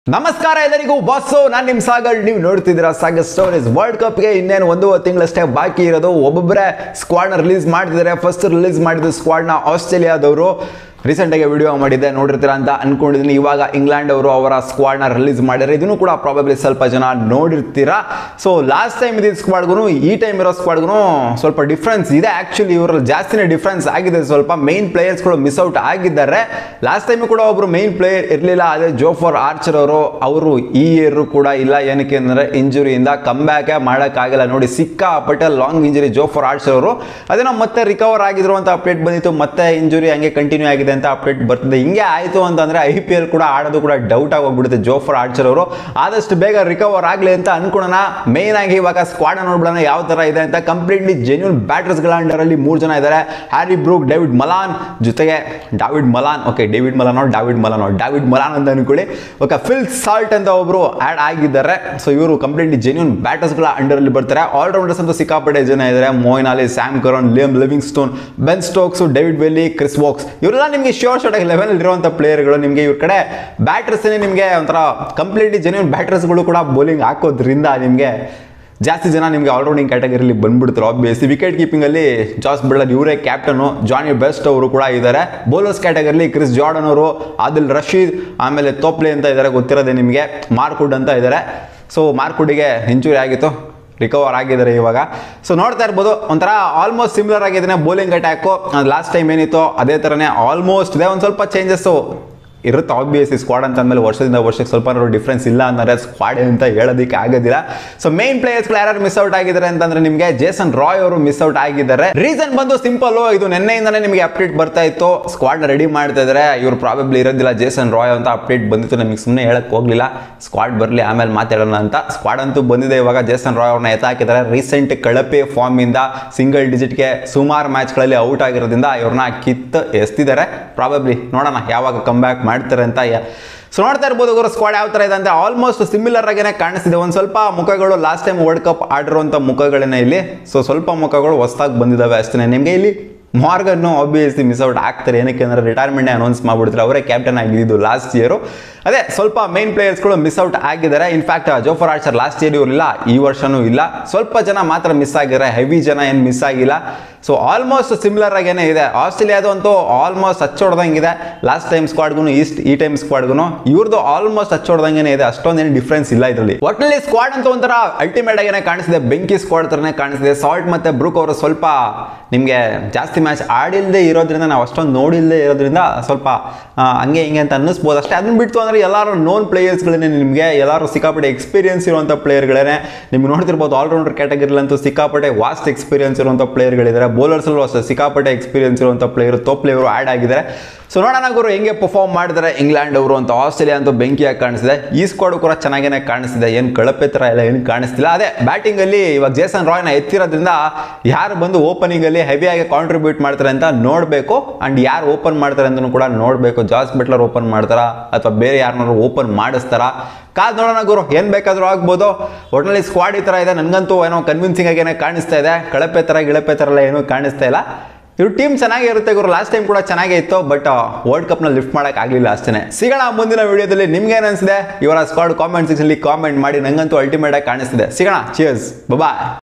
ನಮಸ್ಕಾರ ಎಲ್ಲರಿಗೂ ಬಾಸು ನಾನು ನಿಮ್ಮ ಸಾಗರ್ ನೀವು ನೋಡ್ತಿದ್ದೀರಾ ಸಾಗರ್ ಸ್ಟೋರೀಸ್ ವರ್ಲ್ಡ್ ಕಪ್ಗೆ ಇನ್ನೇನು ಒಂದೂವರೆ ತಿಂಗಳಷ್ಟೇ ಬಾಕಿ ಇರೋದು ಒಬ್ಬೊಬ್ಬರೇ ಸ್ಕ್ವಾಡ್ನ ರಿಲೀಸ್ ಮಾಡಿದ್ದಾರೆ ಫಸ್ಟ್ ರಿಲೀಸ್ ಮಾಡಿದ ಸ್ಕ್ವಾಡ್ನ ಆಸ್ಟ್ರೇಲಿಯಾದವರು ರೀಸೆಂಟಾಗಿ ವಿಡಿಯೋ ಮಾಡಿದ್ದೆ ನೋಡಿರ್ತೀರಾ ಅಂತ ಅನ್ಕೊಂಡಿದ್ದೀನಿ ಇವಾಗ ಇಂಗ್ಲೆಂಡ್ ಅವರು ಅವರ ಸ್ಕ್ವಾಡ್ನ ರಿಲೀಸ್ ಮಾಡಿದ್ದಾರೆ ಇದನ್ನು ಕೂಡ ಪ್ರಾಬಬ್ಲಿ ಸ್ವಲ್ಪ ಜನ ನೋಡಿರ್ತೀರಾ ಸೊ ಲಾಸ್ಟ್ ಟೈಮ್ ಇದ್ದಿದ್ದ ಸ್ಕ್ವಾಡ್ಗೂ ಈ ಟೈಮ್ ಇರೋ ಸ್ಕ್ವಾಡ್ಗೂ ಸ್ವಲ್ಪ ಡಿಫ್ರೆನ್ಸ್ ಇದೆ ಆ್ಯಕ್ಚುಲಿ ಇವರಲ್ಲಿ ಜಾಸ್ತಿನೇ ಡಿಫ್ರೆನ್ಸ್ ಆಗಿದೆ ಸ್ವಲ್ಪ ಮೈನ್ ಪ್ಲೇಯರ್ಸ್ಗಳು ಮಿಸ್ ಔಟ್ ಆಗಿದ್ದಾರೆ ಲಾಸ್ಟ್ ಟೈಮ್ ಕೂಡ ಒಬ್ರು ಮೈನ್ ಪ್ಲೇಯರ್ ಇರಲಿಲ್ಲ ಅದೇ ಜೋಫರ್ ಆರ್ಚರ್ ಅವರು ಅವರು ಈ ಇಯರ್ ಕೂಡ ಇಲ್ಲ ಏನಕ್ಕೆ ಅಂದರೆ ಇಂಜುರಿಯಿಂದ ಕಮ್ ಬ್ಯಾಕ್ ಮಾಡೋಕ್ಕಾಗಿಲ್ಲ ನೋಡಿ ಸಿಕ್ಕಾಪಟ್ಟೆ ಲಾಂಗ್ ಇಂಜುರಿ ಜೋಫರ್ ಆರ್ಚರ್ ಅವರು ಅದೇನೋ ಮತ್ತೆ ರಿಕವರ್ ಆಗಿದ್ರು ಅಂತ ಅಪ್ಡೇಟ್ ಬಂದಿತ್ತು ಮತ್ತೆ ಇಂಜುರಿ ಹಂಗೆ ಕಂಟಿನ್ಯೂ ಆಗಿದೆ ಅಂತ ಅಪ್ಡೇಟ್ ಬರ್ತಿದೆ ಹಿಂಗೆ ಆಯಿತು ಅಂತಂದ್ರೆ ಐ ಪಿ ಎಲ್ ಕೂಡ ಆಡೋದು ಕೂಡ ಡೌಟ್ ಆಗಿ ಹೋಗ್ಬಿಡುತ್ತೆ ಜೋಫರ್ ಆರ್ಚರ್ ಅವರು ಆದಷ್ಟು ಬೇಗ ರಿಕವರ್ ಆಗಲಿ ಅಂತ ಅನ್ಕೊಳ್ಳೋಣ ಮೇನ್ ಆಗಿ ಇವಾಗ ಸ್ಕ್ವಾಡ್ ನೋಡ್ಬಿಡೋಣ ಯಾವ ತರ ಇದೆ ಅಂತ ಕಂಪ್ಲೀಟ್ಲಿ ಜೆನ್ಯೂನ್ ಬ್ಯಾಟರ್ಸ್ಗಳ ಅಂಡರ್ ಅಲ್ಲಿ ಮೂರು ಜನ ಇದ್ದಾರೆ ಹ್ಯಾರಿ ಬ್ರೂಕ್ ಡೇವಿಡ್ ಮಲಾನ್ ಜೊತೆಗೆ ಡಾವಿಡ್ ಮಲಾನ್ ಓಕೆ ಡೇವಿಡ್ ಮಲಾನೋ ಡಾವಿಡ್ ಮಲಾನೋ ಡಾವಿಡ್ ಮಲಾನ್ ಅಂತ ಅನ್ಕೊಳ್ಳಿ ಓಕೆ ಫಿಲ್ ಸಾಲ್ಟ್ ಅಂತ ಒಬ್ರು ಆಡ್ ಆಗಿದ್ದಾರೆ ಸೊ ಇವರು ಕಂಪ್ಲೀಟ್ಲಿ ಜೆನ್ಯೂನ್ ಬ್ಯಾಟರ್ಸ್ಗಳ ಅಂಡರ್ ಅಲ್ಲಿ ಬರ್ತಾರೆ ಆಲ್ರೌಂಡರ್ಸ್ ಅಂತ ಸಿಕ್ಕಾಪಟ್ಟೆ ಜನ ಇದ್ದಾರೆ Moeen Ali Sam Curran Liam Livingstone Ben Stokes David Willey Chris Woakes ಇವರೆಲ್ಲ ನಿಮಗೆ ಶೋರ್ ಶಾರ್ಟ್ ಆಗಿ ಲೆವೆಲ್ ಇರುವಂಥ ಪ್ಲೇಯರ್ಗಳು ನಿಮಗೆ ಇವ್ರ ಕಡೆ ಬ್ಯಾಟರ್ಸ್ ನಿಮಗೆ ಒಂಥರ ಕಂಪ್ಲೀಟ್ಲಿ ಜೆನ್ಯೂನ್ ಬ್ಯಾಟರ್ಸ್ಗಳು ಕೂಡ ಬೌಲಿಂಗ್ ಹಾಕೋದ್ರಿಂದ ನಿಮಗೆ ಜಾಸ್ತಿ ಜನ ನಿಮಗೆ ಆಲ್ರೌಂಡಿಂಗ್ ಕ್ಯಾಟಗರಿಲಿ ಬಂದ್ಬಿಡ್ತಾರೆ ಆಬ್ವಿಯಸ್ಲಿ ವಿಕೆಟ್ ಕೀಪಿಂಗಲ್ಲಿ ಜಾಸ್ ಬಿಡರ್ ಇವರೇ ಕ್ಯಾಪ್ಟನು ಜಾನಿ ಬೆಸ್ಟ್ ಅವರು ಕೂಡ ಇದ್ದಾರೆ ಬೌಲರ್ಸ್ ಕ್ಯಾಟಗರಿಲಿ ಕ್ರಿಸ್ ಜಾರ್ಡನ್ ಅವರು ಆದಿಲ್ ರಶೀದ್ ಆಮೇಲೆ ತೋಪ್ಲೆ ಅಂತ ಇದ್ದಾರೆ ಗೊತ್ತಿರೋದೆ ನಿಮಗೆ ಮಾರ್ಕುಡ್ ಅಂತ ಇದ್ದಾರೆ ಸೊ ಮಾರ್ಕುಡಿಗೆ ಇಂಜುರಿ ಆಗಿತ್ತು ರಿಕವರ್ ಆಗಿದ್ದಾರೆ ಇವಾಗ ಸೊ ನೋಡ್ತಾ ಇರ್ಬೋದು ಒಂಥರ ಆಲ್ಮೋಸ್ಟ್ ಸಿಮಿಲರ್ ಆಗಿದೆ ಬೌಲಿಂಗ್ ಅಟ್ಯಾಕು ಲಾಸ್ಟ್ ಟೈಮ್ ಏನಿತ್ತು ಅದೇ ಥರನೇ ಆಲ್ಮೋಸ್ಟ್ ಇದೆ ಒಂದು ಸ್ವಲ್ಪ ಚೇಂಜಸ್ಸು ಇರುತ್ತೆ ಆಬ್ವಿಯಸ್ಲಿ ಸ್ಕ್ವಾಡ್ ಅಂತ ಅಂದಮೇಲೆ ವರ್ಷದಿಂದ ವರ್ಷಕ್ಕೆ ಸ್ವಲ್ಪ ಡಿಫ್ರೆನ್ಸ್ ಇಲ್ಲ ಅಂದರೆ ಸ್ಕ್ವಾಡ್ ಅಂತ ಹೇಳೋದಕ್ಕೆ ಆಗೋದಿಲ್ಲ ಸೊ ಮೇನ್ ಪ್ಲೇಯರ್ಸ್ಗಳು ಯಾರು ಮಿಸ್ ಔಟ್ ಆಗಿದ್ದಾರೆ ಅಂತಂದ್ರೆ ನಿಮಗೆ ಜೇಸನ್ ರಾಯ್ ಅವರು ಮಿಸ್ ಔಟ್ ಆಗಿದ್ದಾರೆ ರೀಸನ್ ಬಂದು ಸಿಂಪಲ್ ಇದು ನಿನ್ನೆಯಿಂದನೇ ನಿಮಗೆ ಅಪ್ಡೇಟ್ ಬರ್ತಾ ಇತ್ತು ಸ್ಕ್ವಾಡ್ ರೆಡಿ ಮಾಡ್ತಾ ಇದ್ದಾರೆ ಇವರು ಪ್ರಾಬಬ್ಲಿ ಇರೋದಿಲ್ಲ ಜೇಸನ್ ರಾಯ್ ಅಂತ ಅಪ್ಡೇಟ್ ಬಂದಿತ್ತು ನಮಗೆ ಸುಮ್ಮನೆ ಹೇಳಕ್ ಹೋಗ್ಲಿಲ್ಲ ಸ್ಕ್ವಾಡ್ ಬರಲಿ ಆಮೇಲೆ ಮಾತಾಡೋಣ ಅಂತ ಸ್ಕ್ವಾಡ್ ಅಂತೂ ಬಂದಿದೆ ಇವಾಗ ಜೇಸನ್ ರಾಯ್ ಅವ್ರನ್ನ ಎತ್ತಾಕಿದ್ದಾರೆ ರೀಸೆಂಟ್ ಕಳಪೆ ಫಾರ್ಮ್ ಇಂದ ಸಿಂಗಲ್ ಡಿಜಿಟ್ಗೆ ಸುಮಾರು ಮ್ಯಾಚ್ಗಳಲ್ಲಿ ಔಟ್ ಆಗಿರೋದ್ರಿಂದ ಇವ್ರನ್ನ ಕಿತ್ತು ಎಸ್ತಿದ್ದಾರೆ ಪ್ರಾಬಬ್ಲಿ ನೋಡೋಣ ಯಾವಾಗ ಕಮ್ ಬ್ಯಾಕ್ ಮಾಡ್ತಾರೆ ಅಂತ ಯ- ಸೊ ನೋಡ್ತಾ ಇರ್ಬೋದು ಗುರು ಸ್ಕ್ವಾಡ್ ಯಾವ ಥರ ಇದೆ ಅಂತ ಆಲ್ಮೋಸ್ಟ್ ಸಿಮಿಲರ್ ಆಗೇನೆ ಕಾಣಿಸ್ತಿದೆ ಒಂದು ಸ್ವಲ್ಪ ಮುಖಗಳು ಲಾಸ್ಟ್ ಟೈಮ್ ವರ್ಲ್ಡ್ ಕಪ್ ಆಡಿರುವಂಥ ಮುಖಗಳೇನೆ ಇಲ್ಲಿ ಸೊ ಸ್ವಲ್ಪ ಮುಖಗಳು ಹೊಸದಾಗಿ ಬಂದಿದ್ದಾವೆ ಅಷ್ಟೇ ನಿಮಗೆ ಇಲ್ಲಿ ಮಾರ್ಗನ್ನು ಆಬ್ವಿಯಸ್ಲಿ ಮಿಸ್ ಔಟ್ ಆಗ್ತಾರೆ ಏನಕ್ಕೆ ಅಂದರೆ ರಿಟೈರ್ಮೆಂಟ್ ಅನೌನ್ಸ್ ಮಾಡ್ಬಿಡ್ತಾರೆ ಅವರೇ ಕ್ಯಾಪ್ಟನ್ ಆಗಿದ್ದು ಲಾಸ್ಟ್ ಇಯರು ಅದೇ ಸ್ವಲ್ಪ ಮೈನ್ ಪ್ಲೇಯರ್ಸ್ಗಳು ಮಿಸ್ ಔಟ್ ಆಗಿದ್ದಾರೆ in fact Jofra Archer last year ಇರಲಿಲ್ಲ ಈ ವರ್ಷನೂ ಇಲ್ಲ ಸ್ವಲ್ಪ ಜನ ಮಾತ್ರ ಮಿಸ್ ಆಗಿದ್ದಾರೆ ಹೆವಿ ಜನ ಏನು ಮಿಸ್ ಆಗಿಲ್ಲ ಸೊ ಆಲ್ಮೋಸ್ಟ್ ಸಿಮಿಲರ್ ಆಗೇನೆ ಇದೆ ಆಸ್ಟ್ರೇಲಿಯಾದು ಅಂತೂ ಆಲ್ಮೋಸ್ಟ್ ಹಚ್ಚೋಡ್ದಂಗಿದೆ ಲಾಸ್ಟ್ ಟೈಮ್ ಸ್ಕ್ವಾಡ್ಗೂ ಈಸ್ಟ್ ಈ ಟೈಮ್ ಸ್ಕ್ವಾಡ್ಗೂ ಇವ್ರದ್ದು ಆಲ್ಮೋಸ್ಟ್ ಹಚ್ಚೋಡ್ದಂಗೆ ಇದೆ ಅಷ್ಟೊಂದೇನು ಡಿಫ್ರೆನ್ಸ್ ಇಲ್ಲ ಇದರಲ್ಲಿ ಒಟ್ಟಿನಲ್ಲಿ ಸ್ಕ್ವಾಡ್ ಅಂತ ಒಂಥರ ಅಲ್ಟಿಮೇಟ್ ಆಗೇನೆ ಕಾಣಿಸಿದೆ ಬೆಂಕಿ ಸ್ಕ್ವಾಡ್ ಥರನೇ ಕಾಣಿಸಿದೆ ಸಾಲ್ಟ್ ಮತ್ತೆ ಬ್ರೂಕ್ ಅವರು ಸ್ವಲ್ಪ ನಿಮಗೆ ಜಾಸ್ತಿ ಮ್ಯಾಚ್ ಆಡಿಲ್ಲದೆ ಇರೋದ್ರಿಂದ ನಾವು ಅಷ್ಟೊಂದು ನೋಡಿಲ್ಲದೆ ಇರೋದ್ರಿಂದ ಸ್ವಲ್ಪ ಆ, ಹಂಗೆ ಹಿಂಗೆ ಅಂತ ಅನ್ನಿಸ್ಬೋದು ಅಷ್ಟೇ ಅದನ್ನ ಬಿಟ್ಟು ಅಂದರೆ ಎಲ್ಲರೂ ನೋನ್ ಪ್ಲೇಯರ್ಸ್ಗಳೇ ನಿಮಗೆ ಎಲ್ಲರೂ ಸಿಕ್ಕಾಪಟ್ಟೆ ಎಕ್ಸ್ಪೀರಿಯನ್ಸ್ ಇರುವಂಥ ಪ್ಲೇಯರ್ಗಳೇ ನಿಮ್ಗೆ ನೋಡ್ತಿರ್ಬೋದು ಆಲ್ರೌಂಡರ್ ಕ್ಯಾಟಗರಿಲಂತೂ ಸಿಕ್ಕಾಪಟ್ಟೆ ವಾಸ್ಟ್ ಎಕ್ಸ್ಪೀರಿಯನ್ಸ್ ಇರುವಂಥ ಪ್ಲೇಯರ್ಗಳಿದ್ದಾರೆ ಬೌಲರ್ಸಲ್ಲೂ ಅಷ್ಟೇ ಸಿಕ್ಕಾಪಟ್ಟೆ ಎಕ್ಸ್ಪೀರಿಯನ್ಸ್ ಇರುವಂಥ ಪ್ಲೇಯರ್ ತೋಪ್ಲೆ ಅವರು ಆ್ಯಡ್ ಆಗಿದ್ದಾರೆ ಸೊ ನೋಡೋಣ ಗುರು ಹೆಂಗೆ ಪರ್ಫಾರ್ಮ್ ಮಾಡಿದ್ದಾರೆ ಇಂಗ್ಲೆಂಡ್ ಅವರು ಅಂತ ಆಸ್ಟ್ರೇಲಿಯಾ ಅಂತೂ ಬೆಂಕಿಯಾಗಿ ಕಾಣಿಸಿದೆ ಈ ಸ್ಕ್ವಾಡ್ ಕೂಡ ಚೆನ್ನಾಗೇನೆ ಕಾಣಿಸ್ತಿದೆ ಏನು ಕಳಪೆ ಥರ ಎಲ್ಲ ಏನು ಕಾಣಿಸ್ತಿಲ್ಲ ಅದೇ ಬ್ಯಾಟಿಂಗಲ್ಲಿ ಇವಾಗ ಜೇಸನ್ ರಾಯ್ನ ಎತ್ತಿರೋದ್ರಿಂದ ಯಾರು ಬಂದು ಓಪನಿಂಗಲ್ಲಿ ಹೆವಿಯಾಗಿ ಕಾಂಟ್ರಿಬ್ಯೂಟ್ ಮಾಡ್ತಾರೆ ಅಂತ ನೋಡಬೇಕು ಆ್ಯಂಡ್ ಯಾರು ಓಪನ್ ಮಾಡ್ತಾರೆ ಅಂತಲೂ ಕೂಡ ನೋಡಬೇಕು ಜಾಸ್ ಬೆಟ್ಲರ್ ಓಪನ್ ಮಾಡ್ತಾರಾ ಅಥವಾ ಬೇರೆ ಯಾರನ್ನಾರು ಓಪನ್ ಮಾಡಿಸ್ತಾರಾ ಕಾದ್ ನೋಡೋಣ ಗುರು ಏನು ಬೇಕಾದರೂ ಆಗ್ಬೋದು ಒಟ್ಟಿನಲ್ಲಿ ಸ್ಕ್ವಾಡ್ ಈ ಥರ ಇದೆ ನನಗಂತೂ ಏನೋ ಕನ್ವಿನ್ಸಿಂಗ್ ಆಗೇನೆ ಕಾಣಿಸ್ತಾ ಇದೆ ಕಳಪೆ ಥರ ಗಿಳಪೆ ಥರ ಎಲ್ಲ ಏನೂ ಕಾಣಿಸ್ತಾ ಇಲ್ಲ ಇವ್ರ ಟೀಮ್ ಚೆನ್ನಾಗೇ ಇರುತ್ತೆ ಗುರು ಲಾಸ್ಟ್ ಟೈಮ್ ಕೂಡ ಚೆನ್ನಾಗೇ ಇತ್ತು ಬಟ್ ವರ್ಲ್ಡ್ ಕಪ್ನ ಲಿಫ್ಟ್ ಮಾಡಕ್ ಆಗಲಿಲ್ಲ ಅಷ್ಟೇ ಸಿಗೋಣ ಮುಂದಿನ ವಿಡಿಯೋದಲ್ಲಿ ನಿಮ್ಗೆ ಏನು ಅನಿಸಿದೆ ಇವರ ಸ್ಕ್ವಾಡ್ ಕಾಮೆಂಟ್ ಸೆಕ್ಷನ್ಲಿ ಕಾಮೆಂಟ್ ಮಾಡಿ ನಂಗಂತೂ ಅಲ್ಟಿಮೇಟ್ ಆಗಿ ಕಾಣಿಸ್ತಿದೆ ಸಿಗೋಣ ಚಿಯರ್ಸ್ ಬಾಯ್